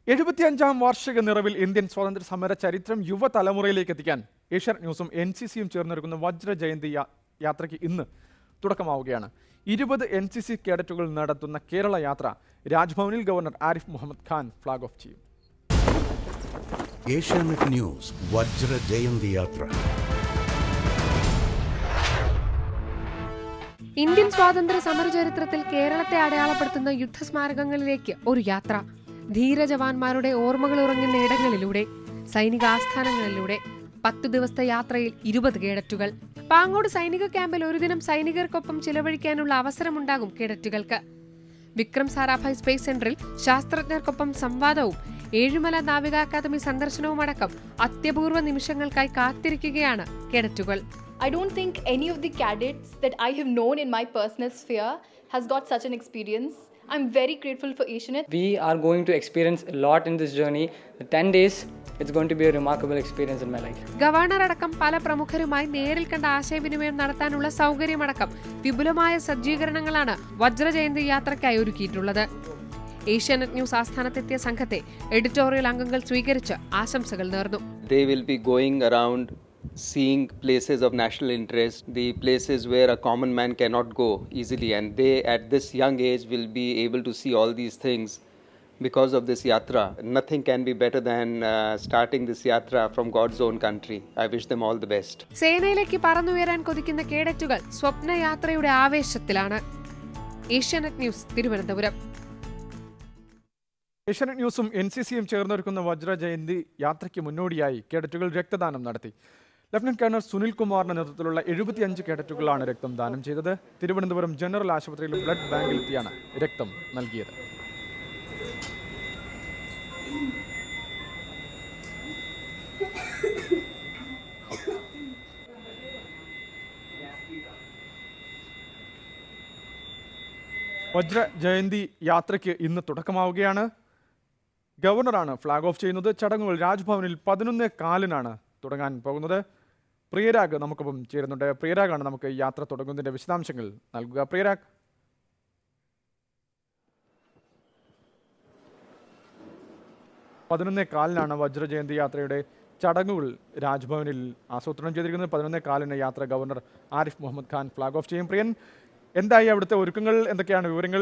എഴുപത്തിയഞ്ചാം വാർഷിക നിറവിൽ ഇന്ത്യൻ സ്വാതന്ത്ര്യ സമര ചരിത്രം യുവതലമുറയിലേക്ക് എത്തിക്കാൻ ഏഷ്യാനെറ്റ് ന്യൂസും എൻ സി സിയും ചേർന്നൊരുക്കുന്ന വജ്ര ജയന്തി യാ- യാത്രയ്ക്ക് ഇന്ന് തുടക്കമാവുകയാണ് ഇരുപത് എൻ സി സി കേഡറ്റുകൾ നടത്തുന്ന കേരള യാത്ര രാജ്ഭവനിൽ governor Arif Mohammed Khan flag off ചെയ്യും ഏഷ്യാനെറ്റ് ന്യൂസ് വജ്ര ജയന്തി യാത്ര ഇന്ത്യൻ സ്വാതന്ത്ര്യ സമര ചരിത്രത്തിൽ കേരളത്തെ അടയാളപ്പെടുത്തുന്ന യുദ്ധസ്മാരകങ്ങളിലേക്ക് ഒരു യാത്ര ധീരജവാന്മാരുടെ ഓർമ്മകൾ ഉറങ്ങുന്ന ഇടങ്ങളിലൂടെ സൈനിക ആസ്ഥാനങ്ങളിലൂടെ പത്തു ദിവസത്തെ യാത്രയിൽ ഇരുപത് കേഡറ്റുകൾ പാങ്ങോട് സൈനിക ക്യാമ്പിൽ ഒരു ദിനം സൈനികർക്കൊപ്പം ചിലവഴിക്കാനുള്ള അവസരമുണ്ടാകും കേഡറ്റുകൾക്ക് വിക്രം സാരാഭായ് സ്പേസ് സെന്ററിൽ ശാസ്ത്രജ്ഞർക്കൊപ്പം സംവാദവും ഏഴുമല നാവിക അക്കാദമി സന്ദർശനവും അടക്കം അത്യപൂർവ നിമിഷങ്ങൾക്കായി കാത്തിരിക്കുകയാണ് കേഡറ്റുകൾ I don't think any of the cadets that I have known in my personal sphere has got such an experience. I'm very grateful for Asianet. We are going to experience a lot in this journey. The 10 days, it's going to be a remarkable experience in my life. Governor അടക്കം പല പ്രമുഖരുമായി നേരിൽ കണ്ട ആശയവിനിമയം നടത്താനുള്ള സൗകര്യമടക്കം വിപുലമായ സജ്ജീകരണങ്ങളാണ് വജ്രജയന്തി യാത്രയ്ക്കായി ഒരുക്കിയിട്ടുള്ളത് Asianet news ആസ്ഥാനത്തെത്തിയ സംഘത്തെ എഡിറ്റോറിയൽ അംഗങ്ങൾ സ്വീകരിച്ച് ആശംസകൾ നേർന്നു They will be going around seeing places of national interest, the places where a common man cannot go easily, and they at this young age will be able to see all these things because of this yatra. Nothing can be better than uh, starting this yatra from God's own country. I wish them all the best. സേനയിലേക്ക് പറന്നുയരാൻ കൊതിക്കുന്ന കേഡറ്റുകൾ സ്വപ്നയാത്രയുടെ ആവേശത്തിലാണ് Asianet news Thiruvananthapuram Asianet ന്യൂസും N C സിയും ചേർന്നൊരുക്കുന്ന വജ്ര ജയന്തി യാത്രയ്ക്ക് മുന്നോടിയായി കേഡറ്റുകൾ രക്തദാനം നടത്തി lieutenant colonel Sunil കുമാറിന്റെ നേതൃത്വത്തിലുള്ള എഴുപത്തിയഞ്ച് കേഡറ്റുകളാണ് രക്തം ദാനം ചെയ്തത് തിരുവനന്തപുരം ജനറൽ ആശുപത്രിയിൽ ബ്ലഡ് ബാങ്കിലെത്തിയാണ് രക്തം നൽകിയത് വജ്ര ജയന്തി യാത്രയ്ക്ക് ഇന്ന് തുടക്കമാവുകയാണ് ഗവർണറാണ് ഫ്ലാഗ് ഓഫ് ചെയ്യുന്നത് ചടങ്ങുകൾ രാജ്ഭവനിൽ പതിനൊന്ന് കാലിനാണ് തുടങ്ങാൻ പോകുന്നത് പ്രിയരാഗ് നമുക്കൊപ്പം ചേരുന്നുണ്ട് പ്രിയരാഗാണ് നമുക്ക് ഈ യാത്ര തുടങ്ങുന്നതിന്റെ വിശദാംശങ്ങൾ നൽകുക പ്രിയരാഗ് പതിനൊന്നേ കാലിനാണ് വജ്രജയന്തി യാത്രയുടെ ചടങ്ങുകൾ രാജ്ഭവനിൽ ആസൂത്രണം ചെയ്തിരിക്കുന്നത് പതിനൊന്നേ കാലിന് യാത്ര governor Arif Mohammed Khan flag off ചെയ്യും പ്രിയൻ എന്തായി അവിടുത്തെ ഒരുക്കങ്ങൾ എന്തൊക്കെയാണ് വിവരങ്ങൾ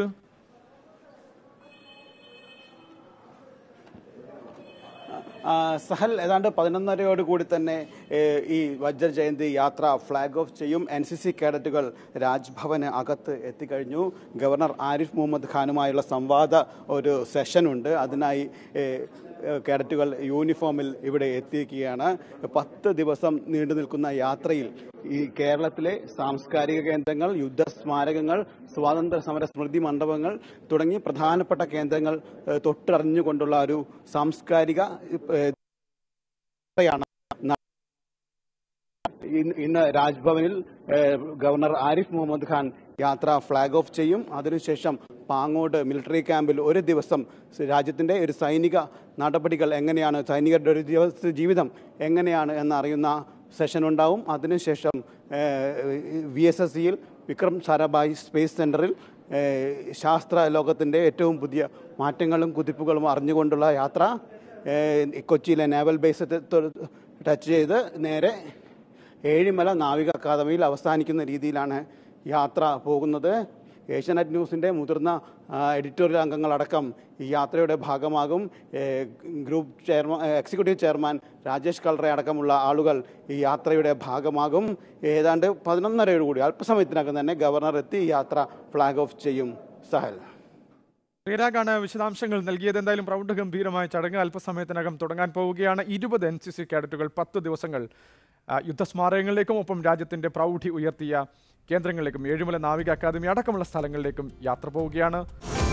ആ, സഹൽ ഏതാണ്ട് പതിനൊന്നരയോട് കൂടി തന്നെ ഏ, ഈ വജ്ര ജയന്തി യാത്ര ഫ്ലാഗ് ഓഫ് ചെയ്യും എൻ സി സി കേഡറ്റുകൾ രാജ്ഭവന് അകത്ത് എത്തിക്കഴിഞ്ഞു ഗവർണർ ആരിഫ് മുഹമ്മദ് ഖാനുമായുള്ള സംവാദ ഒരു സെഷനുണ്ട് അതിനായി ഏ, ഏ, കേഡറ്റുകൾ യൂണിഫോമിൽ ഇവിടെ എത്തിയിരിക്കുകയാണ് പത്ത് ദിവസം നീണ്ടു നിൽക്കുന്ന യാത്രയിൽ ഈ കേരളത്തിലെ സാംസ്കാരിക കേന്ദ്രങ്ങൾ യുദ്ധസ്മാരകങ്ങൾ സ്വാതന്ത്ര്യ സമര സ്മൃതി മണ്ഡപങ്ങൾ തുടങ്ങി പ്രധാനപ്പെട്ട കേന്ദ്രങ്ങൾ ഏഹ്, തൊട്ടറിഞ്ഞുകൊണ്ടുള്ള ഒരു സാംസ്കാരിക ഏഹ്, യാത്രയാണ് ന- ഇന്ന് ഇന്ന് രാജ്ഭവനിൽ ഏഹ്, ഗവർണർ ആരിഫ് മുഹമ്മദ് ഖാൻ യാത്ര ഫ്ലാഗ് ഓഫ് ചെയ്യും അതിനുശേഷം പാങ്ങോട് മിലിറ്ററി ക്യാമ്പിൽ ഒരു ദിവസം രാജ്യത്തിന്റെ ഒരു സൈനിക നടപടികൾ എങ്ങനെയാണ് സൈനികരുടെ ഒരു ദിവസ ജീവിതം എങ്ങനെയാണ് എന്നറിയുന്ന സെഷൻ ഉണ്ടാവും അതിനുശേഷം വി എസ് എസ് സിയിൽ വിക്രം സാരാഭായ് സ്പേസ് സെൻറ്ററിൽ ഏഹ്, ശാസ്ത്ര ലോകത്തിൻ്റെ ഏറ്റവും പുതിയ മാറ്റങ്ങളും കുതിപ്പുകളും അറിഞ്ഞുകൊണ്ടുള്ള യാത്ര ഏഹ്, കൊച്ചിയിലെ നേവൽ ബേസ് ടച്ച് ചെയ്ത് നേരെ ഏഴിമല നാവിക അക്കാദമിയിൽ അവസാനിക്കുന്ന രീതിയിലാണ് യാത്ര പോകുന്നത് ഏഷ്യാനെറ്റ് ന്യൂസിൻ്റെ മുതിർന്ന ആ, എഡിറ്റോറിയൽ അംഗങ്ങളടക്കം ഈ യാത്രയുടെ ഭാഗമാകും ഏ, group chairman executive chairman Rajesh Kalra അടക്കമുള്ള ആളുകൾ ഈ യാത്രയുടെ ഭാഗമാകും ഏതാണ്ട് പതിനൊന്നരയോടുകൂടി അല്പസമയത്തിനകം തന്നെ ഗവർണർ എത്തി ഈ യാത്ര ഫ്ലാഗ് ഓഫ് ചെയ്യും സഹൽ പ്രിയരാഗാണ് വിശദാംശങ്ങൾ നൽകിയത് എന്തായാലും പ്രൗഢഗംഭീരമായ ചടങ്ങ് അല്പസമയത്തിനകം തുടങ്ങാൻ പോവുകയാണ് ഇരുപത് എൻ സി സി കേഡറ്റുകൾ പത്ത് ദിവസങ്ങൾ ആ, യുദ്ധസ്മാരകങ്ങളിലേക്കും ഒപ്പം രാജ്യത്തിന്റെ പ്രൗഢി ഉയർത്തിയ കേന്ദ്രങ്ങളിലേക്കും ഏഴുമല നാവിക അക്കാദമി അടക്കമുള്ള സ്ഥലങ്ങളിലേക്കും യാത്ര പോവുകയാണ്